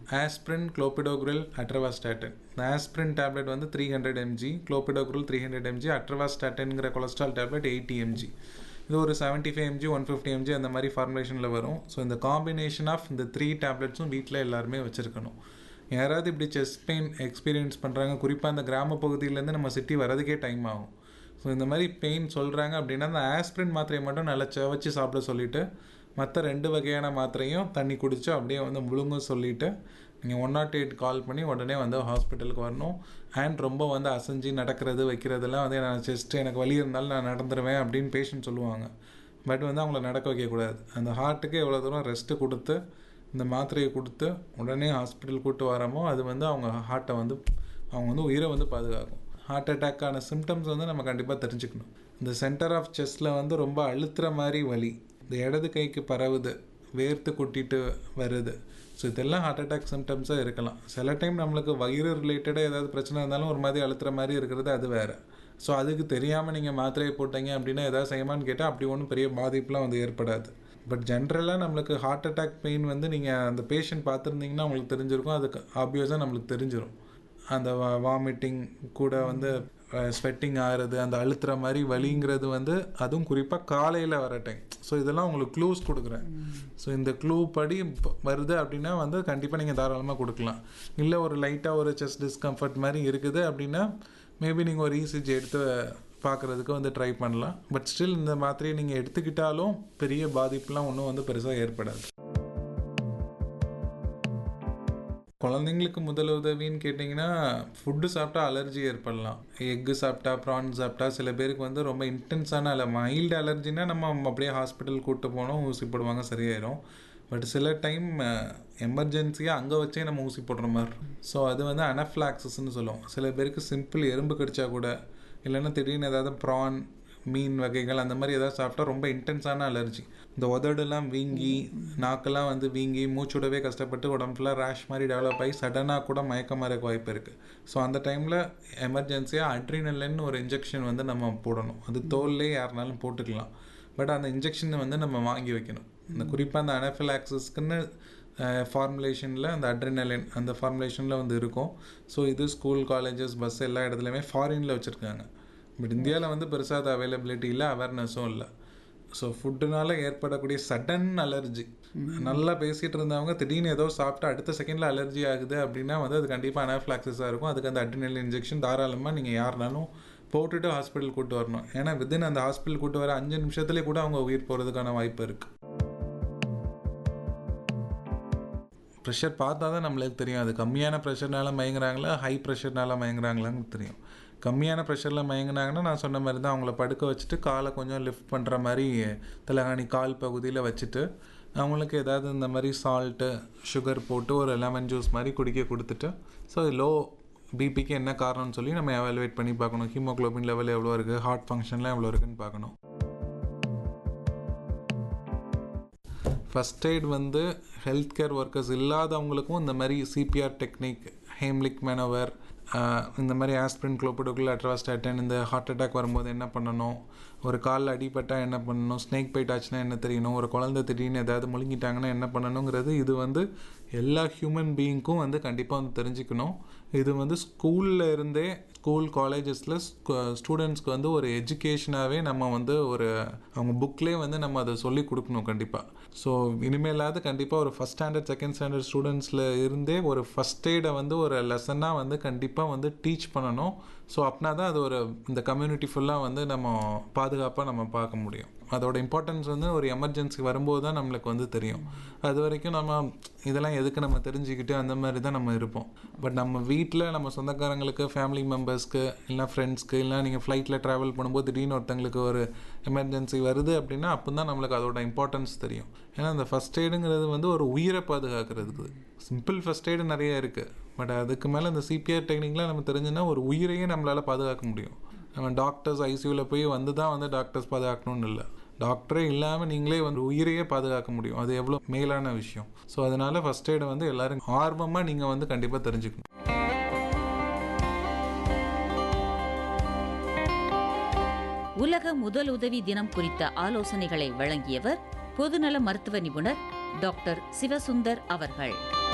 aspirin clopidogrel atorvastatin இந்த aspirin tablet வந்து three hundred mg clopidogrel three hundred mg அட்ரவாஸ்டாட்டின்ங்கிற cholesterol tablet eighty mg இது ஒரு seventy five mg one fifty mg அந்த மாதிரி ஃபார்முலேஷனில் வரும் ஸோ இந்த காம்பினேஷன் ஆஃப் இந்த த்ரீ டேப்லெட்ஸும் வீட்டில் எல்லாருமே வச்சுருக்கணும் யாராவது இப்படி செஸ்ட் பெயின் எக்ஸ்பீரியன்ஸ் பண்ணுறாங்க குறிப்பாக அந்த கிராம பகுதியிலேருந்து நம்ம சிட்டி வரதுக்கே டைம் ஆகும் ஸோ இந்த மாதிரி பெயின் சொல்கிறாங்க அப்படின்னா அந்த ஆஸ்பிரின் மாத்திரையை மட்டும் நல்லா சவச்சு சாப்பிட சொல்லிவிட்டு மற்ற ரெண்டு வகையான மாத்திரையும் தண்ணி குடிச்சு அப்படியே வந்து முழுங்க சொல்லிவிட்டு நீங்கள் ஒன் நாட் எயிட் கால் பண்ணி உடனே வந்து ஹாஸ்பிட்டலுக்கு வரணும் அண்ட் ரொம்ப வந்து அசைஞ்சு நடக்கிறது வைக்கிறதெல்லாம் வந்து நான் செஸ்ட்டு எனக்கு வலி இருந்தாலும் நான் நடந்துருவேன் அப்படின்னு பேஷண்ட் சொல்லுவாங்க பட் வந்து அவங்கள நடக்க வைக்கக்கூடாது அந்த ஹார்ட்டுக்கு எவ்வளோ தூரம் ரெஸ்ட்டு கொடுத்து இந்த மாத்திரையை கொடுத்து உடனே ஹாஸ்பிட்டல் கூட்டு வரமோ அது வந்து அவங்க ஹார்ட்டை வந்து அவங்க வந்து உயிரை வந்து பாதுகாக்கும் ஹார்ட் அட்டாக்கான சிம்டம்ஸ் வந்து நம்ம கண்டிப்பாக தெரிஞ்சுக்கணும் இந்த சென்டர் ஆஃப் செஸ்ட்டில் வந்து ரொம்ப அழுத்துற மாதிரி வலி இந்த இடது கைக்கு பரவுது வேர்த்து கொட்டிட்டு வருது ஸோ இதெல்லாம் ஹார்ட் அட்டாக் சிம்டம்ஸாக இருக்கலாம் சில டைம் நம்மளுக்கு வயிறு ரிலேட்டடாக ஏதாவது பிரச்சனை இருந்தாலும் ஒரு மாதிரி அழுத்துற மாதிரி இருக்கிறது அது வேறு ஸோ அதுக்கு தெரியாமல் நீங்கள் மாத்திரையை போட்டீங்க அப்படின்னா ஏதாவது செய்யமான்னு கேட்டால் அப்படி ஒன்றும் பெரிய பாதிப்புலாம் வந்து ஏற்படாது பட் ஜென்ரலாக நம்மளுக்கு ஹார்ட் அட்டாக் பெயின் வந்து நீங்கள் அந்த பேஷண்ட் பார்த்துருந்தீங்கன்னா உங்களுக்கு தெரிஞ்சிருக்கும் அதுக்கு ஆப்வியஸாக நம்மளுக்கு தெரிஞ்சிடும் அந்த வாமிட்டிங் கூட வந்து ஸ்வெட்டிங் ஆகிறது அந்த அழுத்துற மாதிரி வலிங்கிறது வந்து அதுவும் குறிப்பாக காலையில் வர டைம் ஸோ இதெல்லாம் உங்களுக்கு க்ளூஸ் கொடுக்குறேன் ஸோ இந்த க்ளூ படி ப- வருது அப்படின்னா வந்து கண்டிப்பாக நீங்கள் தாராளமாக கொடுக்கலாம் இல்லை ஒரு லைட்டாக ஒரு செஸ்ட் டிஸ்கம்ஃபர்ட் மாதிரி இருக்குது அப்படின்னா மேபி நீங்கள் ஒரு இசிஜி எடுத்து பார்க்குறதுக்கு வந்து ட்ரை பண்ணலாம் பட் ஸ்டில் இந்த மாத்திரையை நீங்கள் எடுத்துக்கிட்டாலும் பெரிய பாதிப்புலாம் ஒன்றும் வந்து பெருசாக ஏற்படாது குழந்தைங்களுக்கு முதல் உதவின்னு கேட்டிங்கன்னா ஃபுட்டு சாப்பிட்டா அலர்ஜி ஏற்படலாம் எக்கு சாப்பிட்டா ப்ரான் சாப்பிட்டா சில பேருக்கு வந்து ரொம்ப இன்டென்ஸான அல மைல்டு அலர்ஜினா நம்ம அப்படியே ஹாஸ்பிட்டல் கூட்டு போனோம் ஊசி போடுவாங்க சரியாயிரும் பட் சில டைம் எமர்ஜென்சியாக அங்கே வச்சே நம்ம ஊசி போடுற மாதிரி ஸோ அது வந்து அனஃப்ளாக்சஸ்ன்னு சொல்லுவோம் சில பேருக்கு சிம்பிள் எறும்பு கடிச்சா கூட இல்லைன்னா திடீர்னு ஏதாவது ப்ரான் மீன் வகைகள் அந்த மாதிரி ஏதாவது சாப்பிட்டா ரொம்ப இன்டென்ஸான அலர்ஜி இந்த உதடுலாம் வீங்கி நாக்கெல்லாம் வந்து வீங்கி மூச்சுடவே கஷ்டப்பட்டு உடம்பு ஃபுல்லாக ரேஷ் மாதிரி டெவலப் ஆகி சடனாக கூட மயக்கமாக இருக்க வாய்ப்பு இருக்குது ஸோ அந்த டைமில் எமர்ஜென்சியாக அட்ரினலின் ஒரு இன்ஜெக்ஷன் வந்து நம்ம போடணும் அது தோல்லே யாருனாலும் போட்டுக்கலாம் பட் அந்த இன்ஜெக்ஷனை வந்து நம்ம வாங்கி வைக்கணும் இந்த குறிப்பாக அந்த அனஃபிலாக்சிஸ்க்குன்னு ஃபார்முலேஷனில் அந்த அட்ரினலின் அந்த ஃபார்முலேஷனில் வந்து இருக்கும் ஸோ இது ஸ்கூல் காலேஜஸ் பஸ் எல்லா இடத்துலையுமே ஃபாரினில் வச்சுருக்காங்க பட் இந்தியாவில் வந்து பெருசாக அது அவைலபிலிட்டி இல்லை அவேர்னஸும் இல்லை ஸோ ஃபுட்டுனால ஏற்படக்கூடிய சடன் அலர்ஜி நல்லா பேசிகிட்டு இருந்தவங்க திடீர்னு ஏதோ சாப்பிட்டு அடுத்த செகண்டில் அலர்ஜி ஆகுது அப்படின்னா வந்து அது கண்டிப்பாக அனாஃப்ளாக்சிஸாக இருக்கும் அதுக்கு அந்த அட்ரினல் இன்ஜெக்ஷன் தாராளமாக நீங்கள் யாருனாலும் போட்டுட்டு ஹாஸ்பிட்டல் கூட்டு வரணும் ஏன்னா வித்தின் அந்த ஹாஸ்பிட்டல் கூட்டு வர அஞ்சு நிமிஷத்துலேயே கூட அவங்க உயிர் போகிறதுக்கான வாய்ப்பு இருக்குது ப்ரெஷர் பார்த்தா தான் நம்மளுக்கு தெரியும் அது கம்மியான ப்ரெஷர்னால மயங்குறாங்களா ஹை ப்ரெஷர்னால மயங்குறாங்களான்னு தெரியும் கம்மியான ப்ரெஷரில் மயங்குனாங்கன்னா நான் சொன்ன மாதிரி தான் அவங்கள படுக்க வச்சுட்டு காலை கொஞ்சம் லிஃப்ட் பண்ணுற மாதிரி தலகாணி கால் பகுதியில் வச்சுட்டு அவங்களுக்கு ஏதாவது இந்த மாதிரி சால்ட்டு சுகர் போட்டு ஒரு லெமன் ஜூஸ் மாதிரி குடிக்க கொடுத்துட்டு ஸோ லோ பிபிக்கு என்ன காரணம்னு சொல்லி நம்ம எவாலுவேட் பண்ணி பார்க்கணும் ஹீமோக்ளோபின் லெவல் எவ்வளோ இருக்குது ஹார்ட் ஃபங்க்ஷன்லாம் எவ்வளோ இருக்குன்னு பார்க்கணும் ஃபஸ்ட் எய்ட் வந்து ஹெல்த் கேர் ஒர்க்கர்ஸ் இல்லாதவங்களுக்கும் இந்த மாதிரி சிபிஆர் டெக்னிக் ஹேம்லிக் மேனவர் இந்த மாதிரி ஆஸ்பிரின் குளோபிடோக்குள் அட்ராஸ்டாட்டன் இந்த ஹார்ட் அட்டாக் வரும்போது என்ன பண்ணணும் ஒரு காலில் அடிபட்டால் என்ன பண்ணணும் ஸ்னேக் பைட் ஆச்சுன்னா என்ன தெரியணும் ஒரு குழந்தை திடீர்னு ஏதாவது முழுங்கிட்டாங்கன்னா என்ன பண்ணணுங்கிறது இது வந்து எல்லா ஹியூமன் பீயிங்க்கும் வந்து கண்டிப்பாக வந்து தெரிஞ்சுக்கணும் இது வந்து ஸ்கூலில் இருந்தே ஸ்கூல் காலேஜஸில் ஸ்டூடெண்ட்ஸ்க்கு வந்து ஒரு எஜுகேஷனாகவே நம்ம வந்து ஒரு அவங்க புக்லேயே வந்து நம்ம அதை சொல்லி கொடுக்கணும் கண்டிப்பாக ஸோ இனிமேலாவது கண்டிப்பாக ஒரு ஃபஸ்ட் ஸ்டாண்டர்ட் செகண்ட் ஸ்டாண்டர்ட் ஸ்டூடெண்ட்ஸில் இருந்தே ஒரு ஃபஸ்ட் எய்டை வந்து ஒரு லெசனாக வந்து கண்டிப்பாக வந்து டீச் பண்ணணும் ஸோ அப்படின்னா தான் அது ஒரு இந்த கம்யூனிட்டி ஃபுல்லாக வந்து நம்ம பாதுகாப்பாக நம்ம பார்க்க முடியும் அதோட இம்பார்ட்டன்ஸ் வந்து ஒரு எமர்ஜென்சி வரும்போது தான் நம்மளுக்கு வந்து தெரியும் அது வரைக்கும் நம்ம இதெல்லாம் எதுக்கு நம்ம தெரிஞ்சுக்கிட்டு அந்த மாதிரி தான் நம்ம இருப்போம் பட் நம்ம வீட்டில் நம்ம சொந்தக்காரங்களுக்கு ஃபேமிலி மெம்பர்ஸ்க்கு இல்லை ஃப்ரெண்ட்ஸ்க்கு இல்லை நீங்கள் ஃப்ளைட்டில் ட்ராவல் பண்ணும்போது திடீர்னு ஒருத்தங்களுக்கு ஒரு எமர்ஜென்சி வருது அப்படின்னா அப்போ தான் நம்மளுக்கு அதோட இம்பார்ட்டன்ஸ் தெரியும் ஏன்னா அந்த ஃபஸ்ட் எய்டுங்கிறது வந்து ஒரு உயிரை பாதுகாக்கிறதுக்கு சிம்பிள் ஃபஸ்ட் எய்டு நிறைய இருக்குது பட் அதுக்கு மேலே இந்த சிபிஆர் டெக்னிக்லாம் நம்ம தெரிஞ்சுன்னா ஒரு உயிரையே நம்மளால் பாதுகாக்க முடியும் நம்ம டாக்டர்ஸ் ஐசியூவில் போய் வந்து தான் வந்து டாக்டர்ஸ் பாதுகாக்கணும்னு இல்லை டாக்டரே இல்லாமல் நீங்களே வந்து உயிரையே பாதுகாக்க முடியும் அது எவ்வளோ மேலான விஷயம் ஸோ அதனால ஃபஸ்ட் எய்டை வந்து எல்லாரும் ஆர்வமாக நீங்கள் வந்து கண்டிப்பாக தெரிஞ்சுக்கணும் உலக முதல் உதவி தினம் குறித்த ஆலோசனைகளை வழங்கியவர் பொதுநல மருத்துவ நிபுணர் டாக்டர் சிவசுந்தர் அவர்கள்